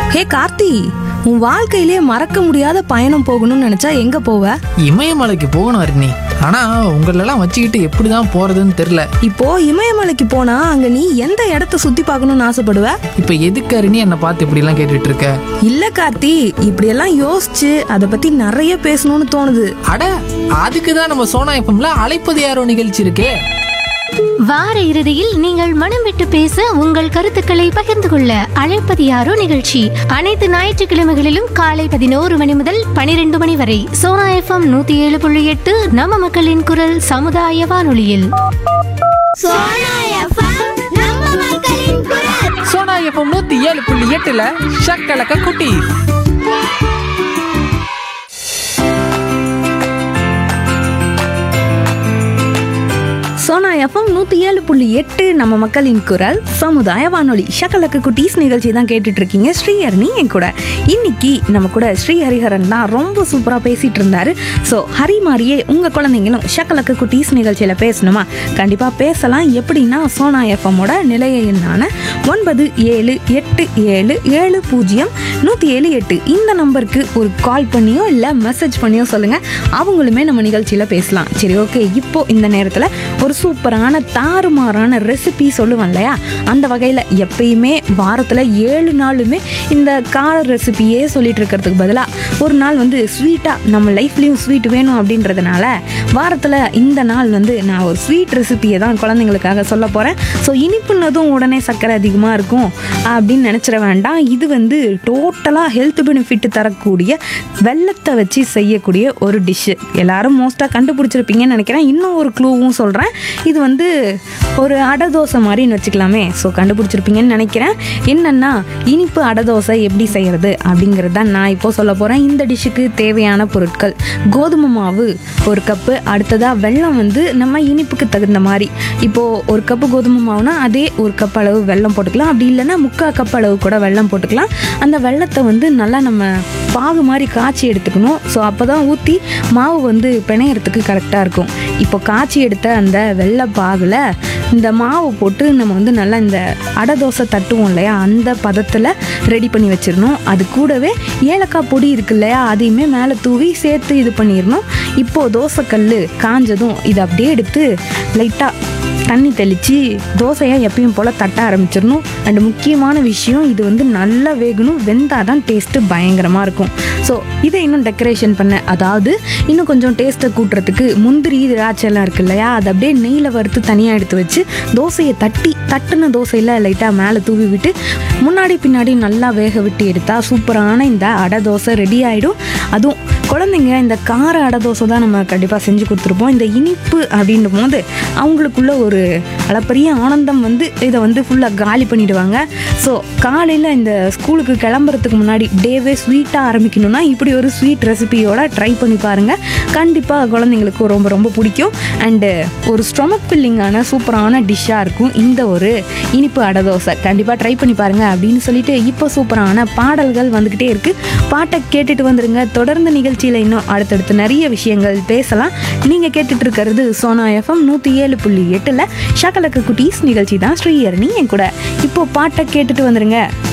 ஹே கார்த்தி உன் வாழ்க்கையிலே மறக்க முடியாத பயணம் போகணும்னு நினைச்சா எங்க போவ இமயமலைக்கு போகணும் அருணி ஆனா உங்களெல்லாம் வச்சுக்கிட்டு எப்படிதான் போறதுன்னு தெரியல இப்போ இமயமலைக்கு போனா அங்க நீ எந்த இடத்த சுத்தி பார்க்கணும்னு ஆசைப்படுவ இப்ப எதுக்கு அருணி என்னை பார்த்து இப்படி எல்லாம் கேட்டுட்டு இருக்க இல்ல கார்த்தி இப்படியெல்லாம் யோசிச்சு அதை பத்தி நிறைய பேசணும்னு தோணுது அட அதுக்கு தான் நம்ம சோனா எஃப்எம்ல அழைப்பது யாரோ நிகழ்ச்சி இருக்கே வார இறுதியில் நீங்கள் மனம் விட்டு பேச உங்கள் கருத்துக்களை பகிர்ந்து கொள்ள அழைப்பது யாரோ நிகழ்ச்சி அனைத்து ஞாயிற்றுக்கிழமைகளிலும் காலை பதினோரு மணி முதல் பனிரெண்டு மணி வரை சோனா எஃப்எம் நூத்தி ஏழு புள்ளி எட்டு நம்ம மக்களின் குரல் சமுதாய வானொலியில் சோனா எஃப்எம் நம்ம மக்களின் குரல் சோனா எஃப்எம் நூத்தி ஏழு புள்ளி எட்டுல ஷக்கலக்க குட்டி சோனா எஃப்எம் நூத்தி ஏழு புள்ளி எட்டு நம்ம மக்களின் குரல் சமுதாய வானொலி ஷக்கலக்கு குட்டீஸ் நிகழ்ச்சி தான் கேட்டுட்டு இருக்கீங்க ஸ்ரீஹரணி என் கூட இன்னைக்கு நம்ம கூட ஸ்ரீ ஹரிஹரன் தான் ரொம்ப சூப்பரா பேசிட்டு இருந்தாரு ஸோ ஹரி மாதிரியே உங்க குழந்தைங்களும் ஷக்கலக்கு குட்டீஸ் நிகழ்ச்சியில பேசணுமா கண்டிப்பா பேசலாம் எப்படின்னா சோனா எஃப்எம்மோட நிலைய எண்ணான ஒன்பது ஏழு எட்டு ஏழு ஏழு பூஜ்ஜியம் நூற்றி ஏழு எட்டு இந்த நம்பருக்கு ஒரு கால் பண்ணியோ இல்லை மெசேஜ் பண்ணியோ சொல்லுங்க அவங்களுமே நம்ம நிகழ்ச்சியில் பேசலாம் சரி ஓகே இப்போ இந்த நேரத்தில் ஒரு சூப்பரான தாறுமாறான ரெசிபி சொல்லுவேன் இல்லையா அந்த வகையில் எப்பயுமே வாரத்தில் ஏழு நாளுமே இந்த கார ரெசிபியே சொல்லிட்டு இருக்கிறதுக்கு பதிலாக ஒரு நாள் வந்து ஸ்வீட்டாக நம்ம லைஃப்லேயும் ஸ்வீட் வேணும் அப்படின்றதுனால வாரத்தில் இந்த நாள் வந்து நான் ஒரு ஸ்வீட் ரெசிபியை தான் குழந்தைங்களுக்காக சொல்ல போகிறேன் ஸோ இனிப்புனதும் உடனே சர்க்கரை அதிகமாக இருக்கும் அப்படின்னு நினச்சிட வேண்டாம் இது வந்து டோட்டலாக ஹெல்த் பெனிஃபிட் தரக்கூடிய வெள்ளத்தை வச்சு செய்யக்கூடிய ஒரு டிஷ்ஷு எல்லாரும் மோஸ்ட்டாக கண்டுபிடிச்சிருப்பீங்கன்னு நினைக்கிறேன் இன்னும் ஒரு க்ளூவும் சொல்கிறேன் இது வந்து ஒரு அடை தோசை மாதிரின்னு வச்சுக்கலாமே ஸோ கண்டுபிடிச்சிருப்பீங்கன்னு நினைக்கிறேன் என்னென்னா இனிப்பு அடை தோசை எப்படி செய்கிறது அப்படிங்கிறது தான் நான் இப்போ சொல்ல போகிறேன் இந்த டிஷ்ஷுக்கு தேவையான பொருட்கள் கோதுமை மாவு ஒரு கப்பு அடுத்ததாக வெல்லம் வந்து நம்ம இனிப்புக்கு தகுந்த மாதிரி இப்போது ஒரு கப்பு கோதுமை மாவுனா அதே ஒரு கப் அளவு வெல்லம் போட்டுக்கலாம் அப்படி இல்லைன்னா முக்கால் கப் அளவு கூட வெல்லம் போட்டுக்கலாம் அந்த வெல்லத்தை வந்து நல்லா நம்ம பாகு மாதிரி காய்ச்சி எடுத்துக்கணும் ஸோ அப்போ தான் ஊற்றி மாவு வந்து பிணையறதுக்கு கரெக்டாக இருக்கும் இப்போ காய்ச்சி எடுத்த அந்த வெள்ளை பாகில் இந்த மாவு போட்டு நம்ம வந்து நல்லா இந்த அடை தோசை தட்டுவோம் இல்லையா அந்த பதத்தில் ரெடி பண்ணி வச்சிடணும் அது கூடவே ஏலக்காய் பொடி இருக்கு இல்லையா அதையுமே மேலே தூவி சேர்த்து இது பண்ணிடணும் இப்போது தோசைக்கல் காஞ்சதும் இதை அப்படியே எடுத்து லைட்டாக தண்ணி தெளித்து தோசையை எப்பயும் போல் தட்ட ஆரம்பிச்சிடணும் அண்ட் முக்கியமான விஷயம் இது வந்து நல்லா வேகணும் வெந்தால் தான் டேஸ்ட்டு பயங்கரமாக இருக்கும் ஸோ இதை இன்னும் டெக்கரேஷன் பண்ண அதாவது இன்னும் கொஞ்சம் டேஸ்ட்டை கூட்டுறதுக்கு முந்திரி திராட்சை எல்லாம் இருக்கு இல்லையா அதை அப்படியே நெய்யில் வறுத்து தனியாக எடுத்து வச்சு தோசையை தட்டி தட்டுன தோசையில் லைட்டாக மேலே தூவி விட்டு முன்னாடி பின்னாடி நல்லா வேக விட்டு எடுத்தால் சூப்பரான இந்த அடை தோசை ரெடி ஆகிடும் அதுவும் குழந்தைங்க இந்த கார அடை தோசை தான் நம்ம கண்டிப்பாக செஞ்சு கொடுத்துருப்போம் இந்த இனிப்பு அப்படின்னும் போது அவங்களுக்குள்ள ஒரு அளப்பரிய ஆனந்தம் வந்து இதை வந்து ஃபுல்லாக காலி பண்ணிடுவாங்க ஸோ காலையில் இந்த ஸ்கூலுக்கு கிளம்புறதுக்கு முன்னாடி டேவே ஸ்வீட்டாக ஆரம்பிக்கணும்னா இப்படி ஒரு ஸ்வீட் ரெசிபியோட ட்ரை பண்ணி பாருங்கள் கண்டிப்பாக குழந்தைங்களுக்கு ரொம்ப ரொம்ப பிடிக்கும் அண்டு ஒரு ஸ்டொமக் ஃபில்லிங்கான சூப்பரான டிஷ்ஷாக இருக்கும் இந்த ஒரு இனிப்பு அடை தோசை கண்டிப்பாக ட்ரை பண்ணி பாருங்க அப்படின்னு சொல்லிட்டு இப்போ சூப்பரான பாடல்கள் வந்துக்கிட்டே இருக்கு பாட்டை கேட்டுட்டு வந்துருங்க தொடர்ந்து நிகழ்ச்சியில் இன்னும் அடுத்தடுத்து நிறைய விஷயங்கள் பேசலாம் நீங்கள் கேட்டுட்டு இருக்கிறது சோனா எஃப்எம் நூற்றி ஏழு புள்ளி எட்டில் ஷகலக்க குட்டீஸ் நிகழ்ச்சி தான் ஸ்ரீஹரணி என் கூட இப்போ பாட்டை கேட்டுட்டு வந்துருங்க